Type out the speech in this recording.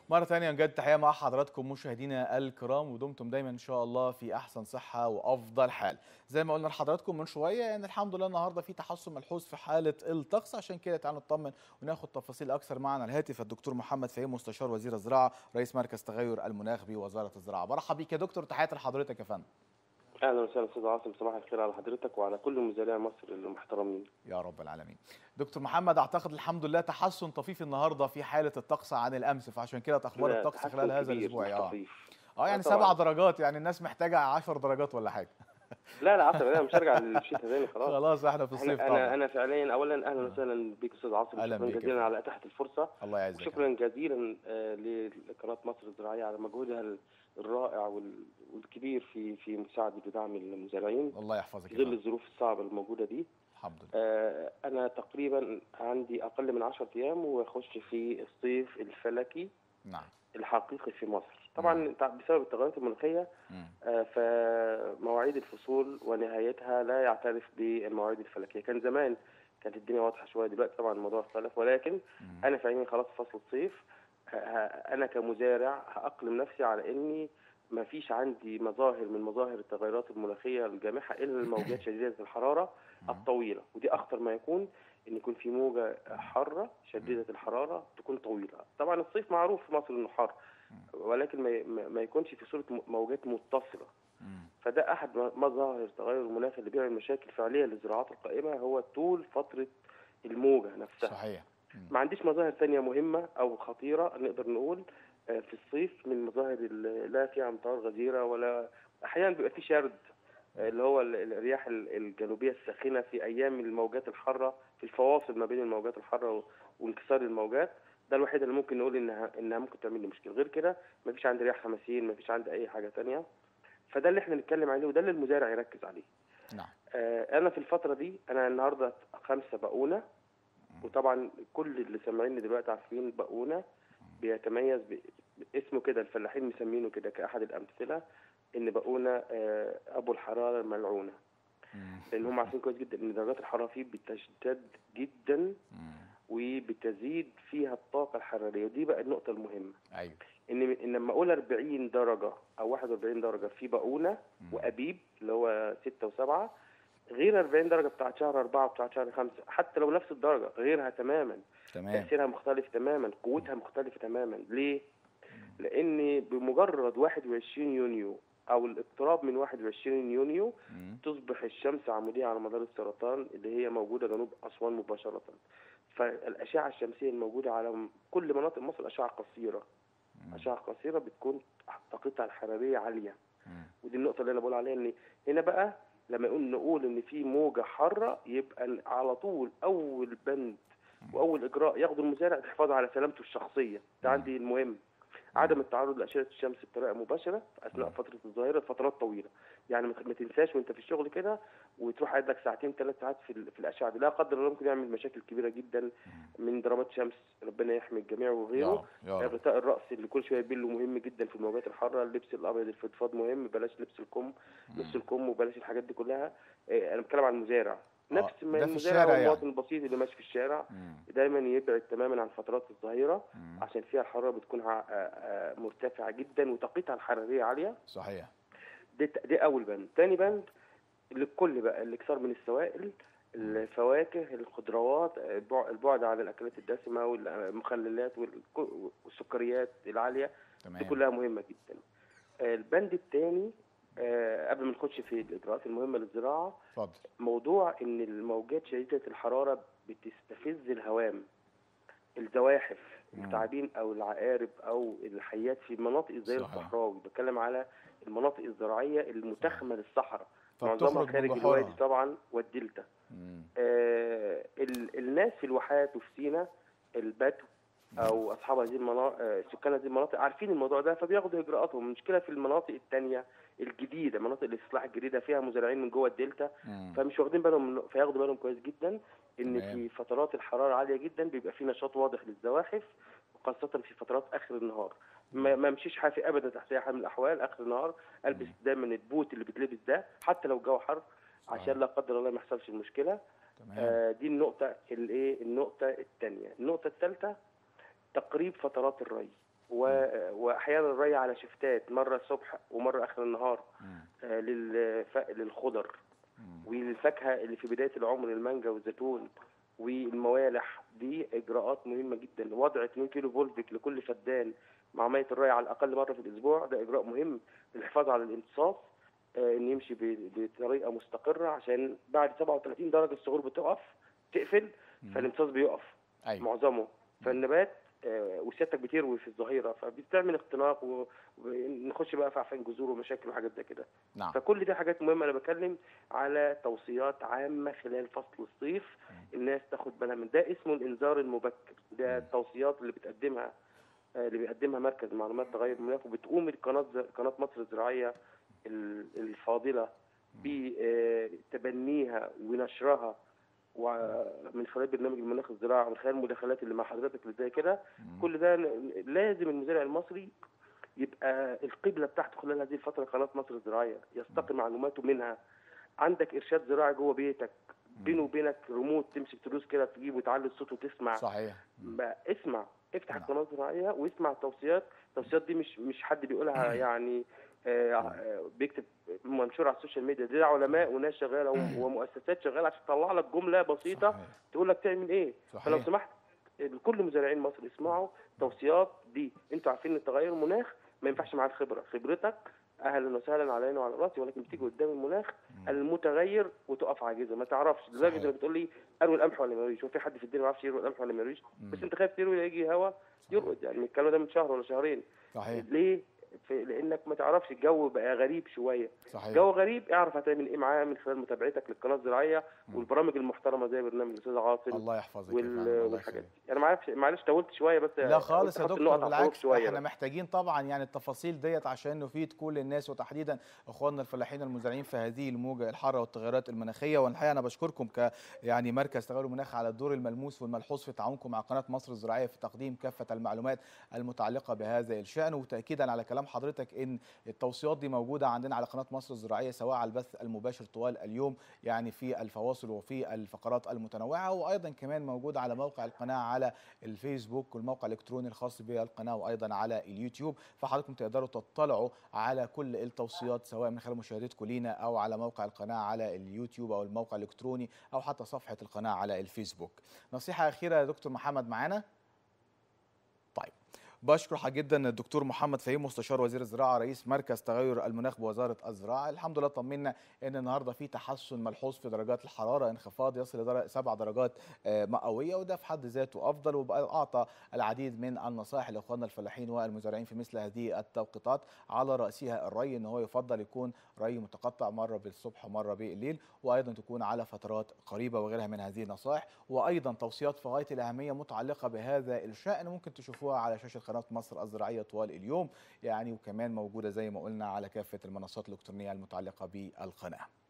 مرة تانية نجد تحية مع حضراتكم مشاهدينا الكرام ودمتم دايما إن شاء الله في أحسن صحة وأفضل حال زي ما قلنا لحضراتكم من شوية إن الحمد لله النهاردة في تحسن ملحوظ في حالة الطقس عشان كده تعالوا نطمن وناخد تفاصيل أكثر معنا الهاتف الدكتور محمد فهيم مستشار وزير الزراعة رئيس مركز تغير المناخ بوزارة الزراعة برحب بيك يا دكتور تحياتي لحضرتك يا فندم اهلا وسهلا استاذ عاصم صباح الخير على حضرتك وعلى كل مزارعي مصر المحترمين يا رب العالمين دكتور محمد اعتقد الحمد لله تحسن طفيف النهارده في حاله الطقس عن الامس فعشان كده اخبار لا، الطقس تحسن خلال هذا كبير، الاسبوع مش اه طفيف. اه يعني آه طبعاً. سبع درجات يعني الناس محتاجه 10 درجات ولا حاجه لا لا عصر انا مش هرجع للشتاء تاني خلاص خلاص احنا في احنا الصيف انا طبعا انا فعليا اولا اهلا وسهلا بك استاذ عاصم أهلاً شكرا بيك يا جزيلا فندم. على اتاحه الفرصه الله يعزك يا وشكرا جزيلا آه، لقناه مصر الزراعيه على مجهودها ال- الرائع وال- والكبير في في مساعده ودعم المزارعين فندم. الله يحفظك في يا ظل فندم. الظروف الصعبه الموجوده دي الحمد لله آه، انا تقريبا عندي اقل من 10 ايام واخش في الصيف الفلكي نعم الحقيقي في مصر طبعا مم. تع- بسبب التغيرات المناخيه مم. آه، فمواعيد الفصول ونهايتها لا يعترف بالمواعيد الفلكيه كان زمان كانت الدنيا واضحه شويه دلوقتي طبعا الموضوع اختلف ولكن مم. انا في عيني خلاص فصل الصيف ه- ه- انا كمزارع هاقلم نفسي على اني ما فيش عندي مظاهر من مظاهر التغيرات المناخيه الجامحه الا الموجات شديده الحراره مم. الطويله ودي اخطر ما يكون ان يكون في موجه حاره شديده الحراره تكون طويله طبعا الصيف معروف في مصر انه حر ولكن ما- ما ما يكونش في صوره م- موجات متصله مم. فده احد م- مظاهر التغير المناخي اللي بيعمل مشاكل فعليه للزراعات القائمه هو طول فتره الموجه نفسها صحيح مم. ما عنديش مظاهر تانية مهمة أو خطيرة نقدر نقول آه، في الصيف من مظاهر ال- لا في أمطار غزيرة ولا أحيانا بيبقى في شرد آه، اللي هو ال- الرياح ال- الجنوبية الساخنة في أيام الموجات الحارة في الفواصل ما بين الموجات الحارة و- وانكسار الموجات ده الوحيد اللي ممكن نقول إنها إنها ممكن تعمل لي مشكلة غير كده ما فيش عندي رياح خمسين ما فيش عندي أي حاجة تانية فده اللي احنا نتكلم عليه وده اللي المزارع يركز عليه نعم آه، انا في الفتره دي انا النهارده خمسه بقونه وطبعا كل اللي سامعيني دلوقتي عارفين بقونه بيتميز ب- اسمه كده الفلاحين مسمينه كده كاحد الامثله ان بقونه آه، ابو الحراره الملعونه مم. لان هم عارفين كويس جدا ان درجات الحراره فيه بتشتد جدا مم. وبتزيد فيها الطاقه الحراريه ودي بقى النقطه المهمه ايوه ان ان لما اقول 40 درجه او 41 درجه في بقونه مم. وابيب اللي هو 6 و7 غير 40 درجه بتاعت شهر 4 وبتاعت شهر 5 حتى لو نفس الدرجه غيرها تماما تمام تاثيرها مختلف تماما قوتها مختلفه تماما ليه لان بمجرد 21 يونيو او الاقتراب من 21 يونيو مم. تصبح الشمس عموديه على مدار السرطان اللي هي موجوده جنوب اسوان مباشره فالاشعه الشمسيه الموجوده على م- كل مناطق مصر اشعه قصيره مم. اشعه قصيره بتكون طاقتها الحراريه عاليه مم. ودي النقطة اللي أنا بقول عليها إن هنا بقى لما يقول نقول إن في موجة حارة يبقى على طول أول بند وأول إجراء ياخده المزارع الحفاظ على سلامته الشخصية ده مم. عندي المهم عدم التعرض لأشعة الشمس بطريقة مباشرة أثناء مم. فترة الظهيرة لفترات طويلة يعني ما ما تنساش وأنت في الشغل كده وتروح قاعد لك ساعتين ثلاث ساعات في, ال- في الأشعة دي لا قدر الله ممكن يعمل مشاكل كبيرة جدا من ضربات شمس ربنا يحمي الجميع يا وغيره رب يا رب غطاء الراس اللي كل شويه يبله مهم جدا في الموجات الحاره اللبس الابيض الفضفاض مهم بلاش لبس الكم لبس الكم وبلاش الحاجات دي كلها إيه، انا بتكلم عن المزارع نفس ما ده في المزارع الشارع والمواطن البسيط اللي ماشي في الشارع مم. دايما يبعد تماما عن فترات الظهيره مم. عشان فيها الحراره بتكون ع- آه، آه، مرتفعه جدا وطاقتها الحراريه عاليه صحيح دي, دي اول بند تاني بند للكل بقى الاكثار من السوائل الفواكه الخضروات البع- البعد عن الاكلات الدسمه والمخللات والك- والسكريات العاليه دي تمام كلها مهمه جدا آه، البند الثاني قبل ما نخش في الاجراءات المهمه للزراعه اتفضل موضوع ان الموجات شديده الحراره بتستفز الهوام الزواحف مم. الثعابين او العقارب او الحيات في مناطق زي صحيح. الصحراوي بتكلم على المناطق الزراعيه المتخمه للصحراء معظمها فبتخرج من خارج جحورها. الوادي طبعا والدلتا مم. آه ال- الناس في الواحات وفي سينا البدو او اصحاب هذه المناطق سكان هذه المناطق عارفين الموضوع ده فبياخدوا اجراءاتهم المشكله في المناطق الثانيه الجديده مناطق الاستصلاح الجديده فيها مزارعين من جوه الدلتا مم. فمش واخدين بالهم من- فياخدوا بالهم كويس جدا ان تمام. في فترات الحراره عاليه جدا بيبقى في نشاط واضح للزواحف وخاصه في فترات اخر النهار ما ما امشيش حافي ابدا تحت اي حال من الاحوال اخر النهار البس دايما البوت اللي بيتلبس ده حتى لو الجو حر صحيح. عشان لا قدر الله ما يحصلش المشكله تمام آه دي النقطه الايه النقطه الثانيه النقطه الثالثه تقريب فترات الري و- واحيانا الري على شفتات مره الصبح ومره اخر النهار مم. آه، للف- للخضر مم. والفاكهه اللي في بدايه العمر المانجا والزيتون والموالح دي اجراءات مهمه جدا وضع 2 كيلو فولفيك لكل فدان مع ميه الري على الاقل مره في الاسبوع ده اجراء مهم للحفاظ على الامتصاص آه، ان يمشي ب- بطريقه مستقره عشان بعد 37 درجه الصخور بتقف تقفل فالامتصاص بيقف ايوه معظمه فالنبات آه، وسيادتك بتروي في الظهيره فبتعمل اختناق و- ونخش بقى في عفان جذور ومشاكل وحاجات زي كده نعم فكل دي حاجات مهمه انا بتكلم على توصيات عامه خلال فصل الصيف الناس تاخد بالها من ده اسمه الانذار المبكر ده التوصيات اللي بتقدمها آه، اللي بيقدمها مركز معلومات تغير المناخ وبتقوم القناه قناه مصر الزراعيه ال- الفاضله بتبنيها ونشرها ومن خلال برنامج المناخ الزراعي ومن خلال المداخلات اللي مع حضرتك اللي زي كده كل ده لازم المزارع المصري يبقى القبله بتاعته خلال هذه الفتره قناه مصر الزراعيه يستقي معلوماته منها عندك ارشاد زراعي جوه بيتك بينه وبينك ريموت تمسك تدوس كده تجيب وتعلي الصوت وتسمع صحيح بقى اسمع افتح نعم. القناه الزراعيه واسمع التوصيات التوصيات دي مش مش حد بيقولها يعني آه، آه، بيكتب منشور على السوشيال ميديا دي علماء وناس شغاله و- ومؤسسات شغاله عشان تطلع لك جمله بسيطه صحيح. تقول لك تعمل ايه صحيح. فلو سمحت كل مزارعين مصر اسمعوا توصيات دي انتوا عارفين ان تغير المناخ ما ينفعش معاه الخبره خبرتك اهلا وسهلا على عيني وعلى راسي ولكن بتيجي قدام المناخ المتغير وتقف عاجزه ما تعرفش لدرجه صحيح. انك بتقول لي اروي القمح ولا ما ارويش هو في حد في الدنيا ما يعرفش يروي القمح ولا ما يرويش بس انت خايف تروي يجي هوا يرقد يعني الكلام ده من شهر ولا شهرين صحيح ليه؟ في لانك ما تعرفش الجو بقى غريب شويه صحيح جو غريب اعرف هتعمل ايه معاه من خلال متابعتك للقناه الزراعيه والبرامج المحترمه زي برنامج الاستاذ عاصم الله يحفظك يا وال... فندم، الله والحاجات يخليك. دي انا معرفش معلش طولت شويه بس لا خالص يا قلت أحط دكتور النقط على الحروف بالعكس شويه احنا بس. محتاجين طبعا يعني التفاصيل ديت عشان نفيد كل الناس وتحديدا اخواننا الفلاحين المزارعين في هذه الموجه الحاره والتغيرات المناخيه والحقيقه انا بشكركم ك يعني مركز تغير المناخ على الدور الملموس والملحوظ في تعاونكم مع قناه مصر الزراعيه في تقديم كافه المعلومات المتعلقه بهذا الشان وتاكيدا على كلام حضرتك ان التوصيات دي موجوده عندنا على قناه مصر الزراعيه سواء على البث المباشر طوال اليوم يعني في الفواصل وفي الفقرات المتنوعه وايضا كمان موجوده على موقع القناه على الفيسبوك والموقع الالكتروني الخاص بالقناه وايضا على اليوتيوب فحضراتكم تقدروا تطلعوا على كل التوصيات سواء من خلال مشاهدتكم لينا او على موقع القناه على اليوتيوب او الموقع الالكتروني او حتى صفحه القناه على الفيسبوك نصيحه اخيره يا دكتور محمد معانا طيب بشكر حضرتك جدا الدكتور محمد فهيم مستشار وزير الزراعه رئيس مركز تغير المناخ بوزاره الزراعه الحمد لله طمنا ان النهارده في تحسن ملحوظ في درجات الحراره انخفاض يصل لدرجه سبع درجات آه، مئويه وده في حد ذاته افضل واعطى العديد من النصائح لاخواننا الفلاحين والمزارعين في مثل هذه التوقيتات على راسها الري ان هو يفضل يكون ري متقطع مره بالصبح ومره بالليل وايضا تكون على فترات قريبه وغيرها من هذه النصائح وايضا توصيات في غايه الاهميه متعلقه بهذا الشان ممكن تشوفوها على شاشه قناه مصر الزراعيه طوال اليوم يعني وكمان موجوده زي ما قلنا على كافه المنصات الالكترونيه المتعلقه بالقناه